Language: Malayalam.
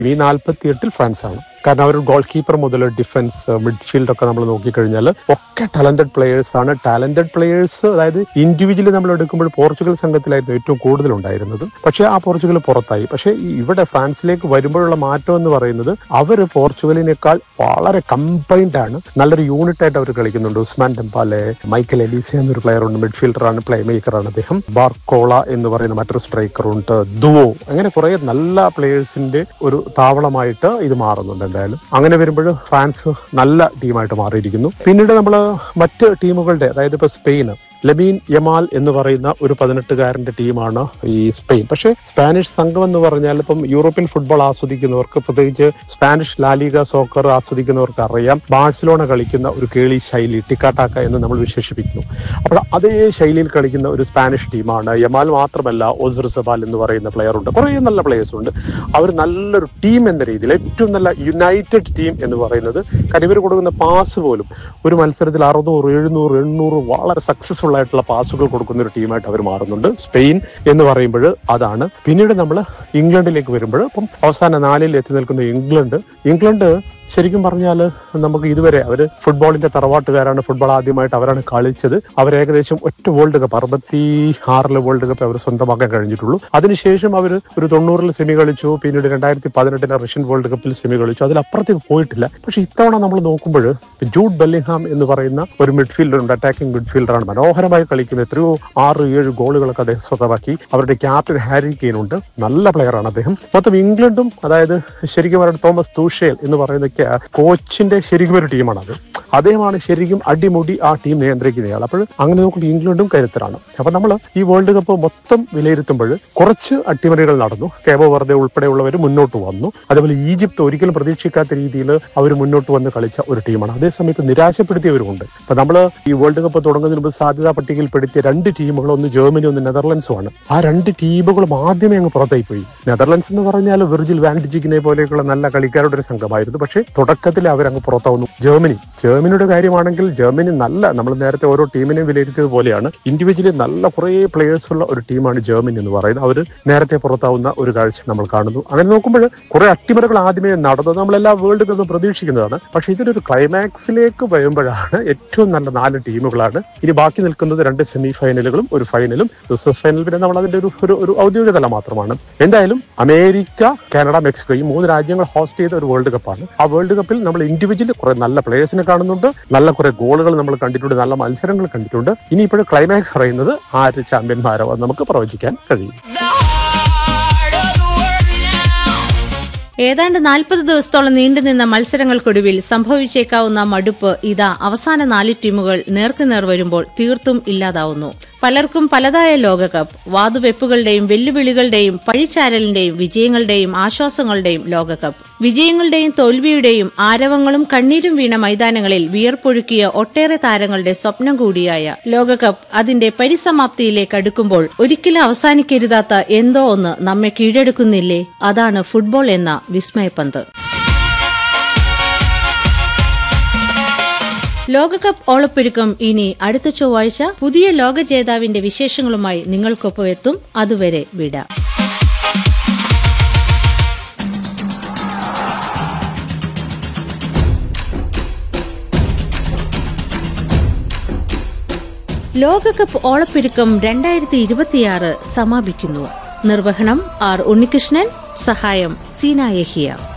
ഈ നാൽപ്പത്തി എട്ടിൽ ഫ്രാൻസ് ആണ് കാരണം അവർ ഗോൾ കീപ്പർ മുതൽ ഡിഫൻസ് മിഡ്ഫീൽഡ് ഒക്കെ നമ്മൾ നോക്കിക്കഴിഞ്ഞാൽ ഒക്കെ ടാലന്റഡ് പ്ലേയേഴ്സ് ആണ് ടാലന്റഡ് പ്ലേയേഴ്സ് അതായത് ഇൻഡിവിജ്വലി നമ്മൾ എടുക്കുമ്പോൾ പോർച്ചുഗൽ സംഘത്തിലായിരുന്നു ഏറ്റവും കൂടുതൽ ഉണ്ടായിരുന്നത് പക്ഷേ ആ പോർച്ചുഗൽ പുറത്തായി പക്ഷേ ഈ ഇവിടെ ഫ്രാൻസിലേക്ക് വരുമ്പോഴുള്ള മാറ്റം എന്ന് പറയുന്നത് അവർ പോർച്ചുഗലിനേക്കാൾ വളരെ കമ്പൈൻഡ് ആണ് നല്ലൊരു യൂണിറ്റ് ആയിട്ട് അവർ കളിക്കുന്നുണ്ട് ഉസ്മാൻ ടെമ്പാലെ മൈക്കൽ എലീസ എന്നൊരു പ്ലെയർ ഉണ്ട് മിഡ്ഫീൽഡർ ആണ് പ്ലേ മേക്കർ ആണ് അദ്ദേഹം ബാർക്കോള എന്ന് പറയുന്ന മറ്റൊരു സ്ട്രൈക്കർ ഉണ്ട് ദുവോ അങ്ങനെ കുറെ നല്ല പ്ലേയേഴ്സിന്റെ ഒരു താവളമായിട്ട് ഇത് മാറുന്നുണ്ട് എന്തായാലും അങ്ങനെ വരുമ്പോൾ ഫ്രാൻസ് നല്ല ടീമായിട്ട് മാറിയിരിക്കുന്നു പിന്നീട് നമ്മൾ മറ്റ് ടീമുകളുടെ അതായത് ഇപ്പൊ സ്പെയിന് ലമീൻ യമാൽ എന്ന് പറയുന്ന ഒരു പതിനെട്ടുകാരന്റെ ടീമാണ് ഈ സ്പെയിൻ പക്ഷേ സ്പാനിഷ് സംഘം എന്ന് പറഞ്ഞാൽ ഇപ്പം യൂറോപ്യൻ ഫുട്ബോൾ ആസ്വദിക്കുന്നവർക്ക് പ്രത്യേകിച്ച് സ്പാനിഷ് ലാലിക സോക്കർ ആസ്വദിക്കുന്നവർക്ക് അറിയാം ബാഴ്സലോണ കളിക്കുന്ന ഒരു കേളി ശൈലി ടിക്കാട്ടാക്ക എന്ന് നമ്മൾ വിശേഷിപ്പിക്കുന്നു അപ്പോൾ അതേ ശൈലിയിൽ കളിക്കുന്ന ഒരു സ്പാനിഷ് ടീമാണ് യമാൽ മാത്രമല്ല ഒസർ സബാൽ എന്ന് പറയുന്ന പ്ലെയർ ഉണ്ട് കുറേ നല്ല പ്ലെയേഴ്സ് ഉണ്ട് അവർ നല്ലൊരു ടീം എന്ന രീതിയിൽ ഏറ്റവും നല്ല യുണൈറ്റഡ് ടീം എന്ന് പറയുന്നത് കാര്യം ഇവർ കൊടുക്കുന്ന പാസ് പോലും ഒരു മത്സരത്തിൽ അറുന്നൂറ് എഴുന്നൂറ് എണ്ണൂറ് വളരെ സക്സസ്ഫുൾ ആയിട്ടുള്ള പാസുകൾ കൊടുക്കുന്ന ഒരു ടീമായിട്ട് അവർ മാറുന്നുണ്ട് സ്പെയിൻ എന്ന് പറയുമ്പോൾ അതാണ് പിന്നീട് നമ്മൾ ഇംഗ്ലണ്ടിലേക്ക് വരുമ്പോൾ ഇപ്പം അവസാന നാലിൽ എത്തി നിൽക്കുന്ന ഇംഗ്ലണ്ട് ഇംഗ്ലണ്ട് ശരിക്കും പറഞ്ഞാൽ നമുക്ക് ഇതുവരെ അവര് ഫുട്ബോളിന്റെ തറവാട്ടുകാരാണ് ഫുട്ബോൾ ആദ്യമായിട്ട് അവരാണ് കളിച്ചത് അവർ ഏകദേശം ഒറ്റ വേൾഡ് കപ്പ് അറുപത്തി ആറില് വേൾഡ് കപ്പ് അവർ സ്വന്തമാക്കാൻ കഴിഞ്ഞിട്ടുള്ളൂ അതിനുശേഷം അവർ ഒരു തൊണ്ണൂറിൽ സെമി കളിച്ചു പിന്നീട് രണ്ടായിരത്തി പതിനെട്ടിലെ റഷ്യൻ വേൾഡ് കപ്പിൽ സെമി കളിച്ചു അതിലപ്പുറത്തേക്ക് പോയിട്ടില്ല പക്ഷെ ഇത്തവണ നമ്മൾ നോക്കുമ്പോൾ ജൂഡ് ബെല്ലിംഗ്ഹാം എന്ന് പറയുന്ന ഒരു മിഡ്ഫീൽഡർ ഉണ്ട് അറ്റാക്കിംഗ് മിഡ്ഫീൽഡറാണ് മനോഹരമായി കളിക്കുന്നത് എത്രയോ ആറ് ഏഴ് ഗോളുകളൊക്കെ അദ്ദേഹം സ്വന്തമാക്കി അവരുടെ ക്യാപ്റ്റൻ ഹാരി കെയ്ൻ ഉണ്ട് നല്ല പ്ലെയറാണ് അദ്ദേഹം മൊത്തം ഇംഗ്ലണ്ടും അതായത് ശരിക്കും പറയുന്നത് തോമസ് തൂഷേൽ എന്ന് പറയുന്ന കോച്ചിന്റെ ശരിക്കും ഒരു ടീമാണ് അത് അദ്ദേഹമാണ് ശരിക്കും അടിമുടി ആ ടീം നിയന്ത്രിക്കുന്നയാൾ അപ്പോൾ അങ്ങനെ നോക്കുമ്പോൾ ഇംഗ്ലണ്ടും കരുത്തരാണ് അപ്പൊ നമ്മൾ ഈ വേൾഡ് കപ്പ് മൊത്തം വിലയിരുത്തുമ്പോൾ കുറച്ച് അട്ടിമറികൾ നടന്നു കേബോ വെറുതെ ഉൾപ്പെടെയുള്ളവർ മുന്നോട്ട് വന്നു അതേപോലെ ഈജിപ്ത് ഒരിക്കലും പ്രതീക്ഷിക്കാത്ത രീതിയിൽ അവർ മുന്നോട്ട് വന്ന് കളിച്ച ഒരു ടീമാണ് അതേസമയത്ത് നിരാശപ്പെടുത്തിയവരുമുണ്ട് അപ്പൊ നമ്മൾ ഈ വേൾഡ് കപ്പ് തുടങ്ങുന്നതിന് മുമ്പ് സാധ്യതാ പട്ടികയിൽപ്പെടുത്തിയ രണ്ട് ടീമുകൾ ഒന്ന് ജർമ്മനി ഒന്ന് നെതർലൻഡ്സുമാണ് ആ രണ്ട് ടീമുകളും ആദ്യമേ അങ്ങ് പുറത്തായി പോയി നെതർലൻഡ്സ് എന്ന് പറഞ്ഞാൽ വിർജിൽ വാൻഡിജിക്കിനെ പോലെയൊക്കെയുള്ള നല്ല കളിക്കാരുടെ ഒരു സംഘമായിരുന്നു പക്ഷേ തുടക്കത്തിൽ അവരങ്ങ് പുറത്താവുന്നു ജർമ്മനി ജർമ്മനിയുടെ കാര്യമാണെങ്കിൽ ജർമ്മനി നല്ല നമ്മൾ നേരത്തെ ഓരോ ടീമിനെയും വിലയിരുത്തിയത് പോലെയാണ് ഇൻഡിവിജ്വലി നല്ല കുറേ പ്ലേയേഴ്സ് ഉള്ള ഒരു ടീമാണ് ജർമ്മനി എന്ന് പറയുന്നത് അവർ നേരത്തെ പുറത്താവുന്ന ഒരു കാഴ്ച നമ്മൾ കാണുന്നു അങ്ങനെ നോക്കുമ്പോൾ കുറെ അട്ടിമറികൾ ആദ്യമേ നടന്നത് നമ്മളെല്ലാ വേൾഡ് കപ്പും പ്രതീക്ഷിക്കുന്നതാണ് പക്ഷെ ഇതിനൊരു ക്ലൈമാക്സിലേക്ക് വരുമ്പോഴാണ് ഏറ്റവും നല്ല നാല് ടീമുകളാണ് ഇനി ബാക്കി നിൽക്കുന്നത് രണ്ട് സെമി ഫൈനലുകളും ഒരു ഫൈനലും ബിസിനസ് ഫൈനൽ പിന്നെ നമ്മൾ അതിന്റെ ഒരു ഒരു ഒരു ഔദ്യോഗിക തല മാത്രമാണ് എന്തായാലും അമേരിക്ക കാനഡ മെക്സിക്കോ ഈ മൂന്ന് രാജ്യങ്ങൾ ഹോസ്റ്റ് ചെയ്ത ഒരു വേൾഡ് കപ്പാണ് ആ വേൾഡ് കപ്പിൽ നമ്മൾ ഇൻഡിവിജ്വലി കുറെ നല്ല പ്ലേയേഴ്സിനെ കാണുന്നുണ്ട് നല്ല കുറെ ഗോളുകൾ നമ്മൾ കണ്ടിട്ടുണ്ട് നല്ല മത്സരങ്ങൾ കണ്ടിട്ടുണ്ട് ഇനി ഇപ്പോഴും ക്ലൈമാക്സ് പറയുന്നത് ആര് ചാമ്പ്യന്മാരോ അത് നമുക്ക് പ്രവചിക്കാൻ കഴിയും The heart of the world now. ഏതാണ്ട് നാൽപ്പത് ദിവസത്തോളം നീണ്ടുനിന്ന മത്സരങ്ങൾക്കൊടുവിൽ സംഭവിച്ചേക്കാവുന്ന മടുപ്പ് ഇതാ അവസാന നാല് ടീമുകൾ നേർക്കുനേർ വരുമ്പോൾ തീർത്തും ഇല്ലാതാവുന്നു പലർക്കും പലതായ ലോകകപ്പ് വാതുവെപ്പുകളുടെയും വെല്ലുവിളികളുടെയും പഴിച്ചാരലിന്റെയും വിജയങ്ങളുടെയും ആശ്വാസങ്ങളുടെയും ലോകകപ്പ് വിജയങ്ങളുടെയും തോൽവിയുടെയും ആരവങ്ങളും കണ്ണീരും വീണ മൈതാനങ്ങളിൽ വിയർപ്പൊഴുക്കിയ ഒട്ടേറെ താരങ്ങളുടെ സ്വപ്നം കൂടിയായ ലോകകപ്പ് അതിന്റെ പരിസമാപ്തിയിലേക്ക് അടുക്കുമ്പോൾ ഒരിക്കലും അവസാനിക്കരുതാത്ത എന്തോ ഒന്ന് നമ്മെ കീഴടക്കുന്നില്ലേ അതാണ് ഫുട്ബോൾ എന്ന വിസ്മയപ്പന്ത് ലോകകപ്പ് ഓളപ്പെരുക്കം ഇനി അടുത്ത ചൊവ്വാഴ്ച പുതിയ ലോക ജേതാവിന്റെ വിശേഷങ്ങളുമായി നിങ്ങൾക്കൊപ്പം എത്തും അതുവരെ വിട ലോകകപ്പ് ഓളപ്പെരുക്കം രണ്ടായിരത്തി ഇരുപത്തിയാറ് സമാപിക്കുന്നു നിർവഹണം ആർ ഉണ്ണികൃഷ്ണൻ സഹായം സീന യഹിയ